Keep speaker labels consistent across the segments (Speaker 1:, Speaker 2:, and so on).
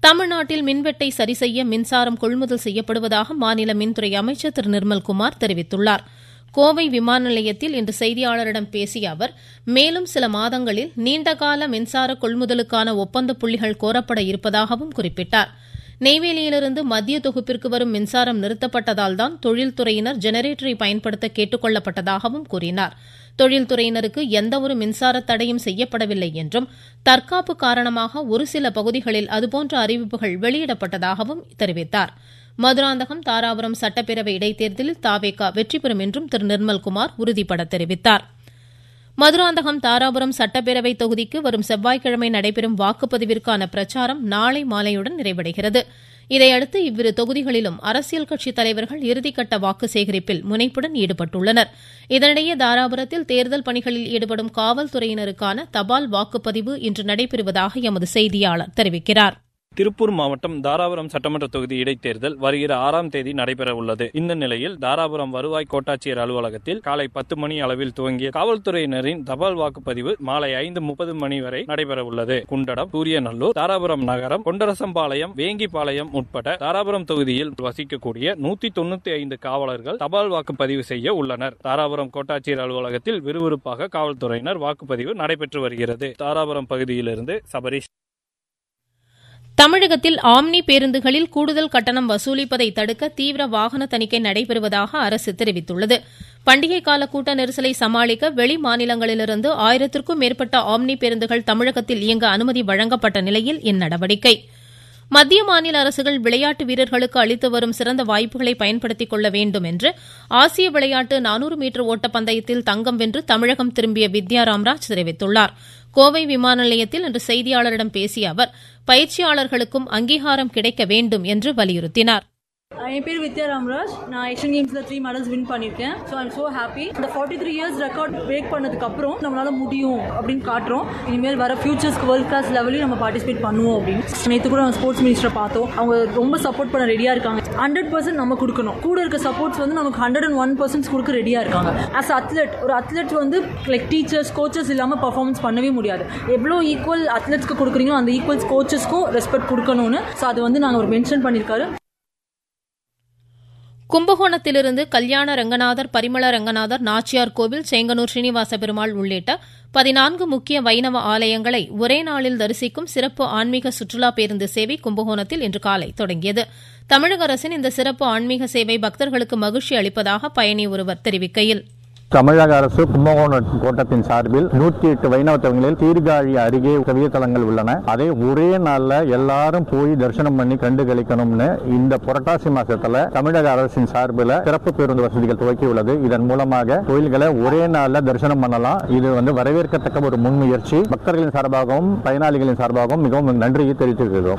Speaker 1: தமிழ்நாட்டில் மின்வெட்டை சரிசெய்ய மின்சாரம் கொள்முதல் செய்யப்படுவதாக மாநில மின்துறை அமைச்சர் திரு நிர்மல்குமார் தெரிவித்துள்ளார் கோவை விமான நிலையத்தில் இன்று செய்தியாளரிடம் பேசிய அவர் மேலும் சில மாதங்களில் நீண்டகால மின்சார கொள்முதலுக்கான ஒப்பந்த புள்ளிகள் கோரப்பட இருப்பதாகவும் குறிப்பிட்டார் நெய்வேலியிலிருந்து மத்திய தொகுப்பிற்கு வரும் மின்சாரம் நிறுத்தப்பட்டதால் தான் தொழில்துறையினர் ஜெனரேட்டரை பயன்படுத்த கேட்டுக் கொள்ளப்பட்டதாகவும் கூறினார் தொழில்துறையினருக்கு எந்தவொரு மின்சார தடையும் செய்யப்படவில்லை என்றும் தற்காப்பு காரணமாக ஒரு சில பகுதிகளில் அதுபோன்ற அறிவிப்புகள் வெளியிடப்பட்டதாகவும் தெரிவித்தார் மதுராந்தகம் தாராபுரம் சட்டப்பேரவை இடைத்தேர்தலில் தாவேகா வெற்றி பெறும் என்றும் திரு நிர்மல்குமார் உறுதிபட தெரிவித்தார் மதுராந்தகம் தாராபுரம் சட்டப்பேரவை தொகுதிக்கு வரும் செவ்வாய்க்கிழமை நடைபெறும் வாக்குப்பதிவிற்கான பிரச்சாரம் நாளை மாலையுடன் நிறைவடைகிறது இதையடுத்து இவ்விரு தொகுதிகளிலும் அரசியல் கட்சித் தலைவர்கள் இறுதிக்கட்ட வாக்கு சேகரிப்பில் முனைப்புடன் ஈடுபட்டுள்ளனர் இதனிடையே தாராபுரத்தில் தேர்தல் பணிகளில் ஈடுபடும் காவல்துறையினருக்கான தபால் வாக்குப்பதிவு இன்று நடைபெறுவதாக எமது செய்தியாளர் தெரிவிக்கிறார்
Speaker 2: திருப்பூர் மாவட்டம் தாராபுரம் சட்டமன்ற தொகுதி இடைத்தேர்தல் வருகிற ஆறாம் தேதி நடைபெற உள்ளது இந்த நிலையில் தாராபுரம் வருவாய் கோட்டாட்சியர் அலுவலகத்தில் காலை பத்து மணி அளவில் துவங்கிய காவல்துறையினரின் தபால் வாக்குப்பதிவு மாலை ஐந்து முப்பது மணி வரை நடைபெற உள்ளது குண்டடம் சூரியநல்லூர் தாராபுரம் நகரம் கொண்டரசம்பாளையம் வேங்கிப்பாளையம் உட்பட தாராபுரம் தொகுதியில் வசிக்கக்கூடிய நூத்தி தொண்ணூத்தி ஐந்து காவலர்கள் தபால் வாக்குப்பதிவு செய்ய உள்ளனர் தாராபுரம் கோட்டாட்சியர் அலுவலகத்தில் விறுவிறுப்பாக காவல்துறையினர் வாக்குப்பதிவு நடைபெற்று வருகிறது தாராபுரம் பகுதியிலிருந்து சபரீஷ்
Speaker 1: தமிழகத்தில் ஆம்னி பேருந்துகளில் கூடுதல் கட்டணம் வசூலிப்பதை தடுக்க தீவிர வாகன தணிக்கை நடைபெறுவதாக அரசு தெரிவித்துள்ளது பண்டிகை கால கூட்ட நெரிசலை சமாளிக்க வெளி மாநிலங்களிலிருந்து ஆயிரத்திற்கும் மேற்பட்ட ஆம்னி பேருந்துகள் தமிழகத்தில் இயங்க அனுமதி வழங்கப்பட்ட நிலையில் இந்நடவடிக்கை மத்திய மாநில அரசுகள் விளையாட்டு வீரர்களுக்கு அளித்து வரும் சிறந்த வாய்ப்புகளை பயன்படுத்திக் கொள்ள வேண்டும் என்று ஆசிய விளையாட்டு நானூறு மீட்டர் ஓட்டப்பந்தயத்தில் தங்கம் வென்று தமிழகம் திரும்பிய வித்யா ராம்ராஜ் தெரிவித்துள்ளார் கோவை விமான நிலையத்தில் இன்று செய்தியாளரிடம் பேசிய அவர் பயிற்சியாளர்களுக்கும் அங்கீகாரம் கிடைக்க வேண்டும் என்று வலியுறுத்தினார்
Speaker 3: என் பேர் வித்யா ராம்ராஜ் நான் ஏஷியன் கேம்ஸில் த்ரீ மெடல்ஸ் வின் பண்ணியிருக்கேன் ஸோ ஐம் ஸோ ஹாப்பி இந்த forty three years record break பண்ணதுக்கு அப்புறம் நம்மளால முடியும் அப்படின்னு காட்டுறோம் இனிமேல் வர ஃபியூச்சர்ஸ்க்கு வேர்ல்ட் கிளாஸ் லெவலையும் நம்ம பார்ட்டிசிபேட் பண்ணுவோம் அப்படின்னு நேற்று கூட நம்ம ஸ்போர்ட்ஸ் மினிஸ்டரை பார்த்தோம் அவங்க ரொம்ப சப்போர்ட் பண்ண ரெடியாக இருக்காங்க ஹண்ட்ரட் பர்சன்ட் நம்ம கொடுக்கணும் கூட இருக்க சப்போர்ட்ஸ் வந்து நமக்கு ஹண்ட்ரட் அண்ட் ஒன் பர்சன்ட் கொடுக்க ரெடியாக இருக்காங்க ஆஸ் அத்லெட் ஒரு அத்லெட் வந்து லைக் டீச்சர்ஸ் கோச்சஸ் இல்லாமல் பர்ஃபார்மன்ஸ் பண்ணவே முடியாது எவ்வளோ ஈக்குவல் அத்லெட்ஸ்க்கு கொடுக்குறீங்களோ அந்த ஈக்குவல்ஸ் கோச்சஸ்க்கும் ரெஸ்பெக்ட் கொடுக்கணும்னு ஸோ அது வந்து நாங்கள் ஒரு மென்ஷன் பண்ணியிருக்காரு
Speaker 1: கும்பகோணத்திலிருந்து கல்யாண ரங்கநாதர் பரிமள ரங்கநாதர் நாச்சியார் கோவில் சேங்கனூர் ஸ்ரீனிவாச பெருமாள் உள்ளிட்ட பதினான்கு முக்கிய வைணவ ஆலயங்களை ஒரே நாளில் தரிசிக்கும் சிறப்பு ஆன்மீக சுற்றுலா பேருந்து சேவை கும்பகோணத்தில் இன்று காலை தொடங்கியது தமிழக அரசின் இந்த சிறப்பு ஆன்மீக சேவை பக்தர்களுக்கு மகிழ்ச்சி அளிப்பதாக பயணி ஒருவர் தெரிவிக்கையில்
Speaker 4: தமிழக அரசு கும்பகோணம் கோட்டத்தின் சார்பில் நூற்றி எட்டு வைணவ தலங்களில் சீர்காழி அருகே கவிய தலங்கள் உள்ளன அதை ஒரே நாள்ல எல்லாரும் போய் தரிசனம் பண்ணி கண்டு கழிக்கணும்னு இந்த புரட்டாசி மாசத்துல தமிழக அரசின் சார்பில் சிறப்பு பேருந்து வசதிகள் துவக்கி உள்ளது இதன் மூலமாக கோயில்களை ஒரே நாள்ல தரிசனம் பண்ணலாம் இது வந்து வரவேற்கத்தக்க ஒரு முன்முயற்சி பக்தர்களின் சார்பாகவும் பயனாளிகளின் சார்பாகவும் மிகவும் நன்றியை தெரிவித்திருக்கிறோம்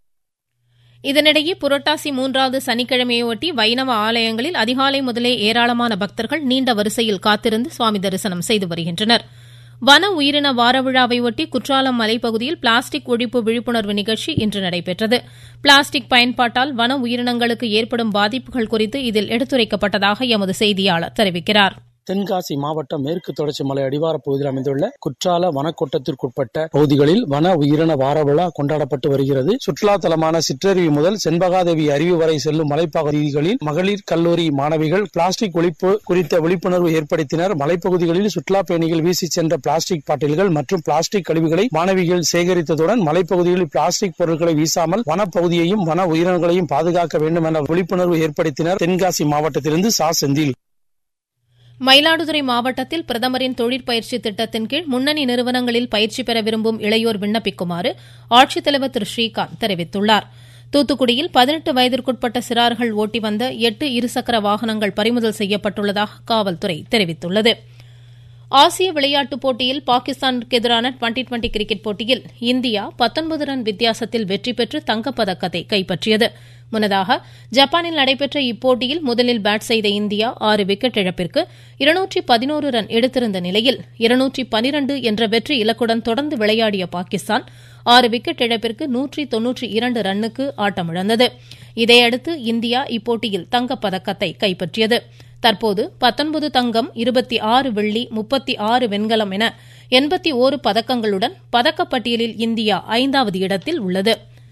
Speaker 1: இதனிடையே புரட்டாசி மூன்றாவது சனிக்கிழமையொட்டி வைணவ ஆலயங்களில் அதிகாலை முதலே ஏராளமான பக்தர்கள் நீண்ட வரிசையில் காத்திருந்து சுவாமி தரிசனம் செய்து வருகின்றனர் வன உயிரின வார விழாவையொட்டி குற்றாலம் மலைப்பகுதியில் பிளாஸ்டிக் ஒழிப்பு விழிப்புணர்வு நிகழ்ச்சி இன்று நடைபெற்றது பிளாஸ்டிக் பயன்பாட்டால் வன உயிரினங்களுக்கு ஏற்படும் பாதிப்புகள் குறித்து இதில் எடுத்துரைக்கப்பட்டதாக எமது செய்தியாளர் தெரிவிக்கிறார்
Speaker 5: தென்காசி மாவட்டம் மேற்கு தொடர்ச்சி மலை அடிவார பகுதியில் அமைந்துள்ள குற்றால வனக்கோட்டத்திற்குட்பட்ட பகுதிகளில் வன உயிரின வார விழா கொண்டாடப்பட்டு வருகிறது சுற்றுலா தலமான சிற்றருவி முதல் செண்பகாதேவி அருவி வரை செல்லும் மலைப்பகுதிகளில் மகளிர் கல்லூரி மாணவிகள் பிளாஸ்டிக் ஒழிப்பு குறித்த விழிப்புணர்வு ஏற்படுத்தினர் மலைப்பகுதிகளில் சுற்றுலா பயணிகள் வீசி சென்ற பிளாஸ்டிக் பாட்டில்கள் மற்றும் பிளாஸ்டிக் கழிவுகளை மாணவிகள் சேகரித்ததுடன் மலைப்பகுதிகளில் பிளாஸ்டிக் பொருட்களை வீசாமல் வனப்பகுதியையும் வன உயிரினங்களையும் பாதுகாக்க வேண்டும் என விழிப்புணர்வு ஏற்படுத்தினர் தென்காசி மாவட்டத்திலிருந்து சா செந்தில்
Speaker 1: மயிலாடுதுறை மாவட்டத்தில் பிரதமரின் தொழிற்பயிற்சி திட்டத்தின் கீழ் முன்னணி நிறுவனங்களில் பயிற்சி பெற விரும்பும் இளையோர் விண்ணப்பிக்குமாறு ஆட்சித்தலைவர் திரு ஸ்ரீகாந்த் தெரிவித்துள்ளார் தூத்துக்குடியில் பதினெட்டு வயதிற்குட்பட்ட சிறார்கள் ஓட்டி வந்த எட்டு இருசக்கர வாகனங்கள் பறிமுதல் செய்யப்பட்டுள்ளதாக காவல்துறை தெரிவித்துள்ளது ஆசிய விளையாட்டுப் போட்டியில் பாகிஸ்தானுக்கு எதிரான டுவெண்டி டுவெண்டி கிரிக்கெட் போட்டியில் இந்தியா பத்தொன்பது ரன் வித்தியாசத்தில் வெற்றி பெற்று தங்கப்பதக்கத்தை கைப்பற்றியது முன்னதாக ஜப்பானில் நடைபெற்ற இப்போட்டியில் முதலில் பேட் செய்த இந்தியா ஆறு விக்கெட் இழப்பிற்கு இருநூற்றி பதினோரு ரன் எடுத்திருந்த நிலையில் இருநூற்றி பனிரண்டு என்ற வெற்றி இலக்குடன் தொடர்ந்து விளையாடிய பாகிஸ்தான் ஆறு விக்கெட் இழப்பிற்கு நூற்றி தொன்னூற்றி இரண்டு ரன்னுக்கு ஆட்டமிழந்தது இதையடுத்து இந்தியா இப்போட்டியில் தங்கப்பதக்கத்தை கைப்பற்றியது தற்போது பத்தொன்பது தங்கம் இருபத்தி ஆறு வெள்ளி முப்பத்தி ஆறு வெண்கலம் என எண்பத்தி ஓரு பதக்கங்களுடன் பதக்கப்பட்டியலில் இந்தியா ஐந்தாவது இடத்தில் உள்ளது